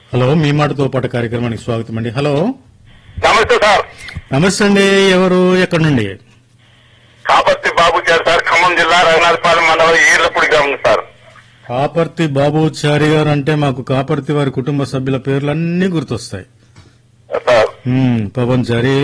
Hello మీ మాటతో పాటు కార్యక్రమానికి స్వాగతం అండి హలో నమస్తే సార్ నమస్తే అండి ఎవరు ఎక్కడి నుండి కాపర్తి బాబు గారు సార్ ఖమ్మం జిల్లా రఘునాథపాలెం మండలం ఈర్లపూడి గ్రామం సార్ కాపర్తి బాబుచారి గారు అంటే మాకు కాపర్తి వారి కుటుంబ సభ్యుల పేర్లన్నీ గుర్తొస్తాయి సార్ ఉమ్, పవన్ చారి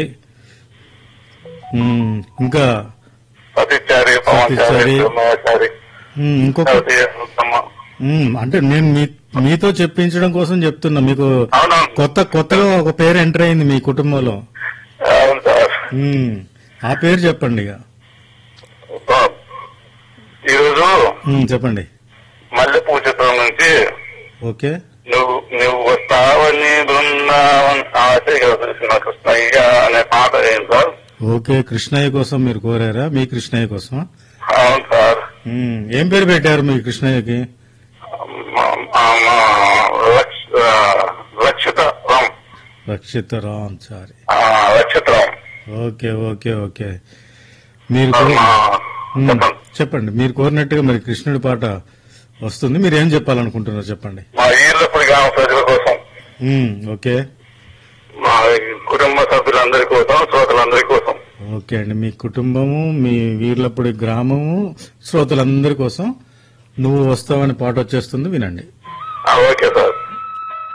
ఉమ్, ఇంకా సతీచారి పవన్ చారి సతీచారి. సోమయాచారి ఉమ్, ఇంకొక సౌతి ఉత్తమ. ఉమ్, అంటే నేను మీ మీతో చెప్పించడం కోసం చెప్తున్నా మీకు అవునవును కొత్త కొత్తగా ఒక పేరు ఎంటర్ అయింది మీ కుటుంబంలో అవును సార్ ఉమ్, ఆ పేరు చెప్పండి ఇక సార్, ఈరోజు ఉమ్, చెప్పండి మల్లెపూ చిత్రం నుంచి ఓకే నువ్వు నువ్వు వస్తావని బృందావన్ ఆశ కృష్ణ కృష్ణయ్య అనే పాట ఏంటి సార్ ఓకే కృష్ణయ్య కోసం మీరు కోరారా మీ కృష్ణయ్య కోసం అవును సార్ ఉమ్, ఏం పేరు పెట్టారు మీ కృష్ణయ్యకి మా- మా- మా లక్ష- ఆ, లక్షిత రామ్ రక్షిత రామ్ చారి ఆ, Lakshitha Ram okay okay okay మీరు ఆ, కో- మా- ఉమ్, చెప్పండి చెప్పండి మీరు కోరినట్టుగా మరి కృష్ణుడి పాట వస్తుంది మీరు ఏం చెప్పాలనుకుంటున్నారు చెప్పండి మా ఈర్లపూడి గ్రామ ప్రజల కోసం ఉమ్, ఓకే మా కుటుంబ సభ్యులందరి కోసం శ్రోతలందరి కోసం ఓకే అండి మీ కుటుంబము మీ వీర్లపూడి గ్రామము శ్రోతలందరి కోసం నువ్వు వస్తావని పాట వచ్చేస్తుంది వినండి ఆ, ఓకే సార్